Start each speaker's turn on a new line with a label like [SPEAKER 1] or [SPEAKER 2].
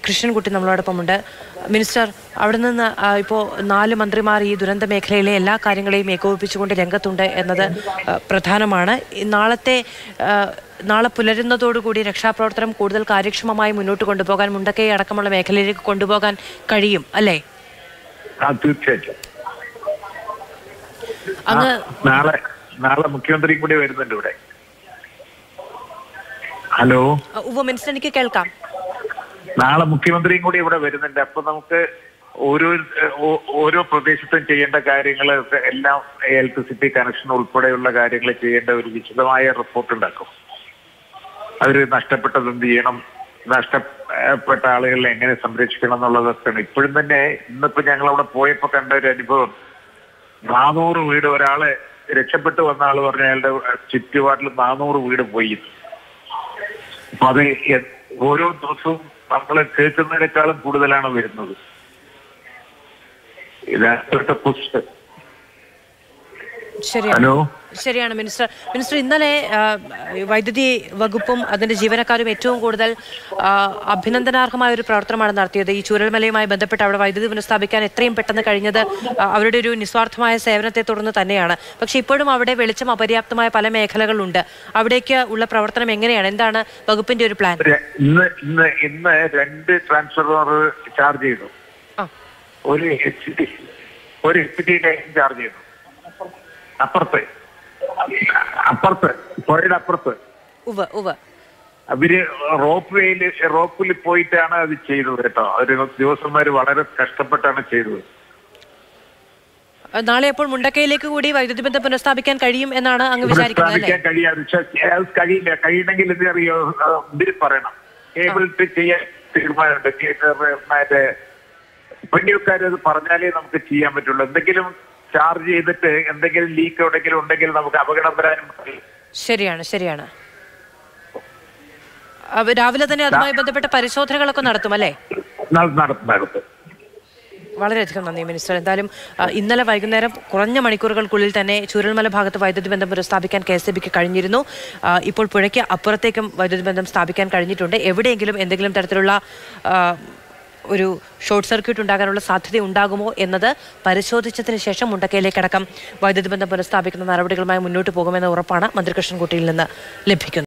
[SPEAKER 1] Krishnankutty നമ്മളോടൊപ്പമുണ്ട് minister അവിടെ നിന്ന് ആ, ഇപ്പോൾ നാല് മന്ത്രിമാർ ഈ ദുരന്ത മേഖലയിലെ എല്ലാ കാര്യങ്ങളെയും ഏകോപിപ്പിച്ചുകൊണ്ട് രംഗത്തുണ്ട് എന്നത് ആ, പ്രധാനമാണ് ഈ നാളത്തെ ആ, നാളെ പുലരുന്നതോടുകൂടി രക്ഷാപ്രവർത്തനം കൂടുതൽ കാര്യക്ഷമമായി മുന്നോട്ട് കൊണ്ടുപോകാൻ മുണ്ടക്കൈ അടക്കമുള്ള മേഖലയിലേക്ക് കൊണ്ടുപോകാൻ കഴിയും അല്ലേ
[SPEAKER 2] ആ തീർച്ചയായിട്ടും
[SPEAKER 1] അങ്ങ്
[SPEAKER 2] ആ, നാളെ നാളെ മുഖ്യമന്ത്രിയും കൂടി വരുന്നുണ്ട് ഇവിടെ ഹലോ
[SPEAKER 1] ഉവ്വ മിനിസ്റ്റർ എനിക്ക് കേൾക്കാം
[SPEAKER 2] നാളെ മുഖ്യമന്ത്രിയും കൂടി ഇവിടെ വരുന്നുണ്ട് അപ്പൊ നമുക്ക് ഓരോ ഓ- ഓരോ പ്രദേശത്തും ചെയ്യേണ്ട കാര്യങ്ങൾ എല്ലാം ഇലക്ട്രിസിറ്റി കണക്ഷൻ ഉൾപ്പെടെയുള്ള കാര്യങ്ങൾ ചെയ്യേണ്ട ഒരു വിശദമായ റിപ്പോർട്ട് ഉണ്ടാക്കും അവര് നഷ്ടപ്പെട്ടത് എന്ത് ചെയ്യണം നഷ്ടപ്പെട്ട ആളുകളെ എങ്ങനെ സംരക്ഷിക്കണം എന്നുള്ളതൊക്കെയാണ് ഇപ്പോഴും തന്നെ ഇന്നിപ്പോ ഞങ്ങൾ അവിടെ പോയപ്പോ കണ്ട ഒരു അനുഭവം നാനൂറ് വീട് ഒരാളെ രക്ഷപ്പെട്ടു വന്ന ആള് പറഞ്ഞ അയാളുടെ ചുറ്റുപാടിൽ നാനൂറ് വീട് പോയി അപ്പൊ അത് എ- ഓരോ ദിവസവും നമ്മൾ കേൾക്കുന്നതിനേക്കാളും കൂടുതലാണ് വരുന്നത് ഇതാണ് പുസ്തകം
[SPEAKER 1] ശരിയാണ്
[SPEAKER 2] ഹലോ
[SPEAKER 1] ശരിയാണ് മിനിസ്റ്റർ മിനിസ്റ്റർ ഇന്നലെ ആ, വൈദ്യുതി വകുപ്പും അതിന്റെ ജീവനക്കാരും ഏറ്റവും കൂടുതൽ ആ, അഭിനന്ദനാർഹമായ ഒരു പ്രവർത്തനമാണ് നടത്തിയത് ഈ ചൂരൽമലയുമായി ബന്ധപ്പെട്ട് അവിടെ വൈദ്യുതി പുനഃസ്ഥാപിക്കാൻ എത്രയും പെട്ടെന്ന് കഴിഞ്ഞത് ആ, അവരുടെ ഒരു നിസ്വാർത്ഥമായ സേവനത്തെ തുടർന്ന് തന്നെയാണ് പക്ഷെ ഇപ്പോഴും അവിടെ വെളിച്ചം അപര്യാപ്തമായ പല മേഖലകളുണ്ട് അവിടേക്ക് ഉള്ള പ്രവർത്തനം എങ്ങനെയാണ് എന്താണ് വകുപ്പിന്റെ ഒരു പ്ലാൻ
[SPEAKER 2] ര- ഇന്ന് ഇന്ന് ഇന്ന് രണ്ട് ട്രാൻസ്ഫോർമർ ചാർജ് ചെയ്തു
[SPEAKER 1] ആ
[SPEAKER 2] ഒരു എച്ച് ഡി ഒരു എച്ച് ഡി ചാർജ് ചെയ്തു അപ്പുറത്ത് അപ്പുറത്ത് പുഴയുടെ അപ്പുറത്ത്
[SPEAKER 1] ഉവ്വ് ഉവ്വ്
[SPEAKER 2] അവര് റോപ്പ് വേയില് റോപ്പിൽ പോയിട്ടാണ് അത് ചെയ്തത് കേട്ടോ അവര് ദിവസന്മാര് വളരെ കഷ്ടപ്പെട്ടാണ് ചെയ്തത്
[SPEAKER 1] ആ, നാളെ അപ്പോൾ മുണ്ടക്കയിലേക്ക് കൂടി വൈദ്യുതി ബന്ധം പുനഃസ്ഥാപിക്കാൻ കഴിയും എന്നാണ് അങ്ങ് വിചാരിക്കുന്നത് അല്ലേ
[SPEAKER 2] സ്ഥാപിക്കാൻ കഴിയാതെ പക്ഷേ അത് കഴിയില്ല കഴിയണമെങ്കിൽ എന്ത് അറിയോ ഇതിൽ പറയണം കേബിൾ ചെയ്യാൻ തീരുമാനമുണ്ട് കേ- മറ്റേ പെണ്ണിയക്കാർ അത് പറഞ്ഞാലേ നമുക്ക് ചെയ്യാൻ പറ്റുള്ളൂ എന്തെങ്കിലും ചാർജ് ചെയ്തിട്ട് എന്തെങ്കിലും ലീക്ക് എവിടെയെങ്കിലും ഉണ്ടെങ്കിൽ നമുക്ക് അപകടം വരാനും കഴിയും.
[SPEAKER 1] ശരിയാണ് ശരിയാണ് അവ- രാവിലെ തന്നെ അതുമായി ബന്ധപ്പെട്ട പരിശോധനകളൊക്കെ നടത്തും അല്ലേ
[SPEAKER 2] നട- നടത്തും നടത്തും
[SPEAKER 1] വളരെയധികം നന്ദി മിനിസ്റ്റർ എന്തായാലും ആ, ഇന്നലെ വൈകുന്നേരം കുറഞ്ഞ മണിക്കൂറുകൾക്കുള്ളിൽ തന്നെ ചൂരൽമല ഭാഗത്ത് വൈദ്യുതി ബന്ധം പുനഃസ്ഥാപിക്കാൻ കെ എസ് ബിക്ക് കഴിഞ്ഞിരുന്നു ആ, ഇപ്പോൾ പുഴയ്ക്ക് അപ്പുറത്തേക്കും വൈദ്യുതി ബന്ധം സ്ഥാപിക്കാൻ കഴിഞ്ഞിട്ടുണ്ട് എവിടെയെങ്കിലും എന്തെങ്കിലും തരത്തിലുള്ള ആ, ഒരു ഷോർട്ട് സർക്യൂട്ട് ഉണ്ടാകാനുള്ള സാധ്യത ഉണ്ടാകുമോ എന്നത് പരിശോധിച്ചതിന് ശേഷം മുണ്ടക്കയിലേക്കടക്കം വൈദ്യുതി ബന്ധം പുനഃസ്ഥാപിക്കുന്ന നടപടികളുമായി മുന്നോട്ട് പോകുമെന്ന ഉറപ്പാണ് മന്ത്രി കൃഷ്ണൻകുട്ടിയിൽ നിന്ന് ലഭിക്കുന്നത്